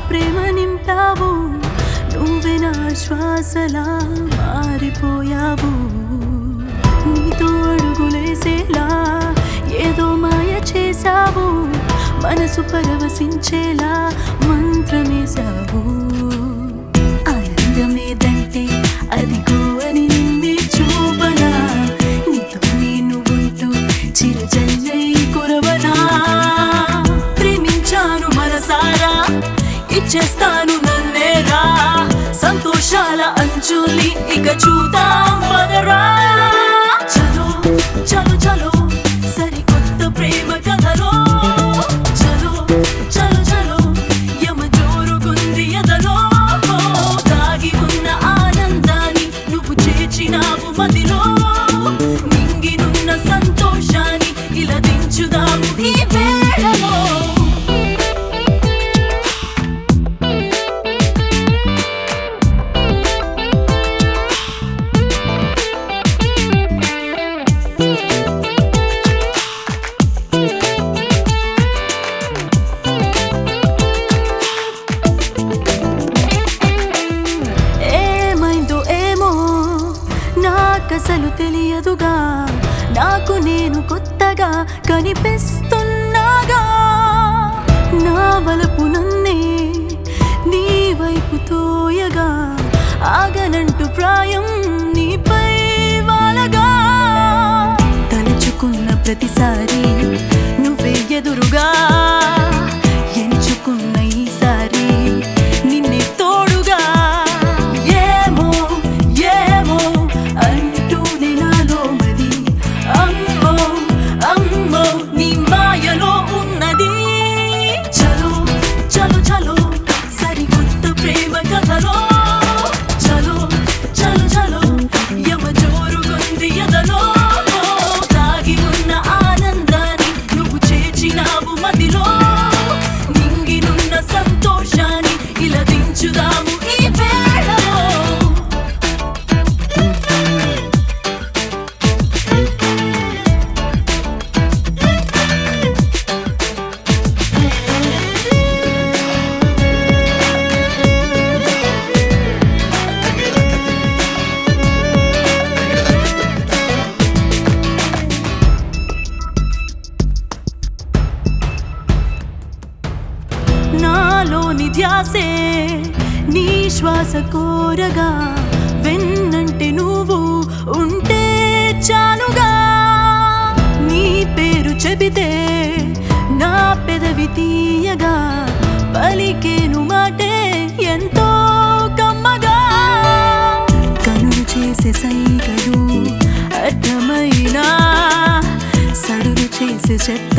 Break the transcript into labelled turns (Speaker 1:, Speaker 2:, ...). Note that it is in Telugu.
Speaker 1: ప్రేమ నింపావు నువ్వే నా శ్వాసలా మారిపోయావు నీతో అడుగులేసేలా ఏదో మాయ చేశావు మనసు పరవశించేలా మంత్రమేశావు ఆనందమేదంటే అదిగో అని నిన్నే చూపనా నీతో నేను ఉంటూ చిరుజల్లై కురవనా ప్రేమించాను మనసారా ఇచ్చేస్తాను నన్నేరా సంతోషాల అంచుల్ని ఇక చూద్దాం పదరా చలో చలో చలో సరికొత్త ప్రేమ కథలో చలో చలో చలో యమ జోరుగుంది ఎదలో దాగి ఉన్న ఆనందాన్ని నువ్వు చేర్చినావు మదిలో నింగినున్న సంతోషాన్ని ఇలా దించుదాము ఈ వేళలో ఏమైందో ఏమో నాకసలు తెలియదుగా నాకు నేను కొత్తగా కనిపిస్తున్నాగా నా వలపు నన్నే నీ వైపు తోయగా ఆగనంటూ ప్రాయం నీపై వాలగా తలుచుకున్న ప్రతిసారి నువ్వే ఎదురుగా ఎంచుకున్న ఈసారి నిన్నే తోడుగా ఏమో ఏమో అంటూనే నాలో మది అమ్మో అమ్మో నీ మాయలో ఉన్నది చలో చలో చలో సరికొత్త ప్రేమ కథలో చలో చలో చలో యమ జోరుగుంది ఎదలో దాగి ఉన్న ఆనందాన్ని నువ్వు చేర్చినావు మదిలో నింగినున్న సంతోషాన్ని ఇలా దించుదాము ఈ వేళలో నాలోని ధ్యాసే నీ శ్వాస కోరగా వెన్నంటే నువ్వు ఉంటే చాలుగా నీ పేరు చెబితే నా పెదవి తీయగా పలికేను మాటే ఎంతో కమ్మగా కనులు చేసే సైగలు అర్థమైనా సడులు చేసే చెప్ప